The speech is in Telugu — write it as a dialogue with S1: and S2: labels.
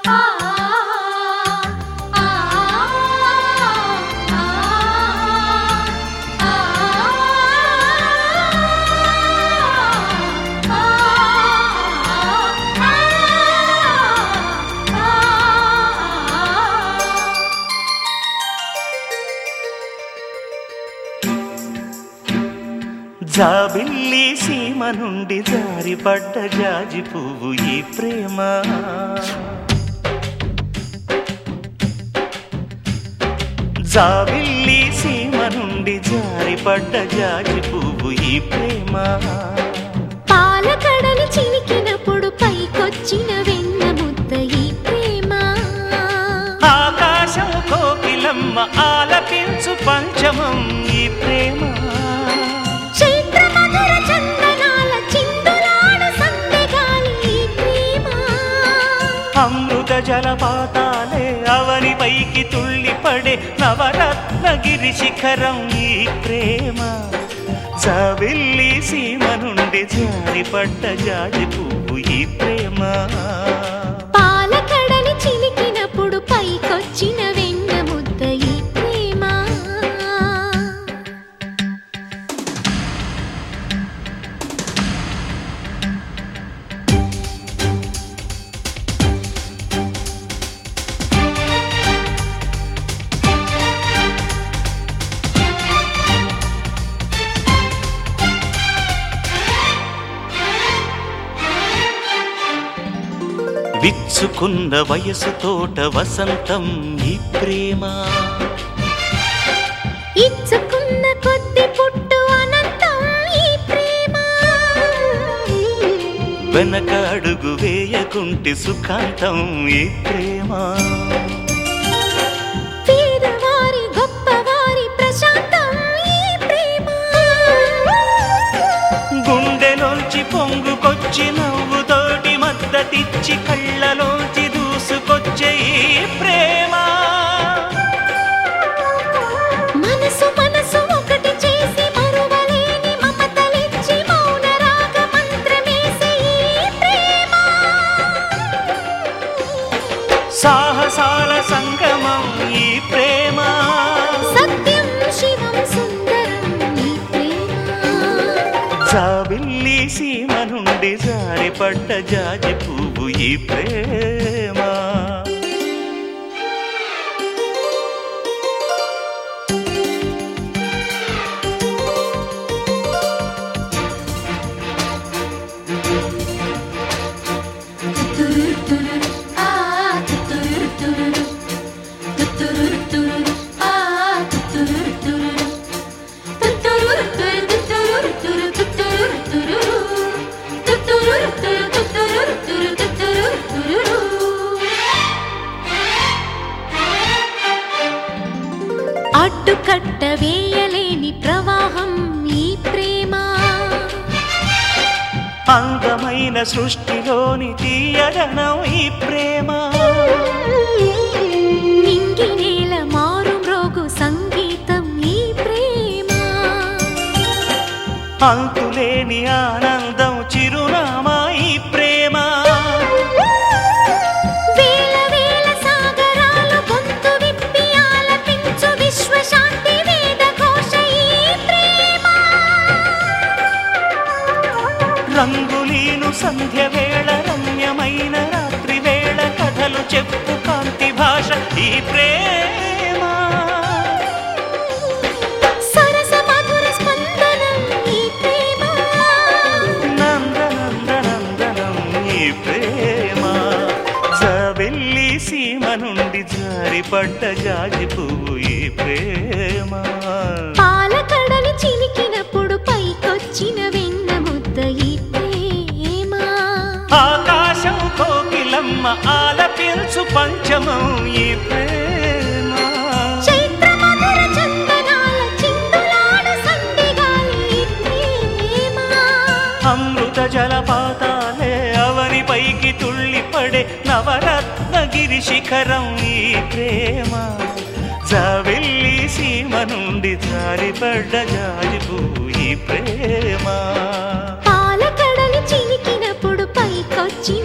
S1: జాబిల్లి సీమ నుండి జారిపడ్డ జాజి పువ్వు ఈ ప్రేమ జాబిల్లి సీమ నుండి జారిపడ్డ జాజి పువ్వు ఈ ప్రేమ
S2: పాలకడలి చిలికినప్పుడు పైకొచ్చిన వెన్న ముద్ద ఈ ప్రేమ
S1: ఆకాశం కోకిలమ్మ ఆలపించు పంచమం ఈ ప్రేమ
S2: చైత్ర మధుర చందనాల చిందులాడు సందెగాలి ఈ ప్రేమ
S1: అమృత జలపాతాలే అవని పైకి తుళ్ళిపడే నవరత్నగిరి శిఖరం ఈ ప్రేమ జాబిల్లి సీమ నుండి జారిపడ్డ జాజి పువ్వు ఈ ప్రేమ
S2: పాలకడలి చిలికినప్పుడు పైకొచ్చిన వెన్న ముద్ద ఈ ప్రేమ
S1: విచ్చుకున్న వయసు తోట వసంతం ఈ ప్రేమ
S2: ఇచ్చుకున్న కొద్ది పుట్టు అనంతం ఈ ప్రేమ
S1: వెనక అడుగు వేయకుంటే సుఖాంతం ఈ ప్రేమ
S2: పేదవారి గొప్పవారి ప్రశాంతం ఈ ప్రేమ
S1: గుండెలోంచి పొంగుకొచ్చి నవ్వుతోటి మద్దతిచ్చి కళ్ళలోంచి దూసుకొచ్చే ఈ ప్రేమ
S2: మనసు మనసు ఒకటి చేసి మరువలేని మమతలిచ్చి మౌన రాగ మంత్రమేసే ఈ ప్రేమ
S1: సాహసాల సంగమం ఈ ప్రేమ
S2: సత్యం శివం సుందరం ఈ ప్రేమ
S1: జాబిల్లి సీమ నుండి జారిపడ్డ జాజి పువ్వు ఈ ప్రేమ
S2: అడ్డుకట్ట వేయలేని ప్రవాహం ఈ ప్రేమ
S1: అందమైన సృష్టిలోని తీయదనం ఈ ప్రేమ
S2: నింగి నేల మారు మ్రోగు సంగీతం ఈ ప్రేమ
S1: అంతులేని ఆనందం చిరునామా ఈ ప్రేమ
S2: వేల వేల సాగరాలు గొంతు విప్పి ఆలపించు విశ్వశాంతి వేద ఘోష ఈ ప్రేమ
S1: రంగులీను సంధ్య వేళ రమ్యమైన రాత్రి వేళ కథలు చెప్పు కాంతి భాష ఈ ప్రేమ
S2: సరస మధుర స్పందనం ఈ ప్రేమ
S1: నందనందనందనం ఈ ప్రేమ జాబెల్లి సీమ నుండి జారిపడ్డ జాజి పువ్వు ఈ ప్రేమ
S2: పాలకడలి చిలికినప్పుడు పైకొచ్చిన వెన్న ముద్ద ఈ ప్రేమ
S1: ఆకాశం కోకిలమ్మ ఆలపించు పంచమం ఈ ప్రేమ
S2: చైత్ర మధుర చందనాల చిందులాడు సందెగాలి ఈ ప్రేమ
S1: అమృత జలపాతాలే అవని పైకి తుళ్ళిపడే నవరత్నగిరి శిఖరం ఈ ప్రేమ జావెల్లి సీమ నుండి జారిపడ్డ జాజి పువ్వు ఈ ప్రేమ
S2: పాలకడలి చిలికినప్పుడు పైకొచ్చిన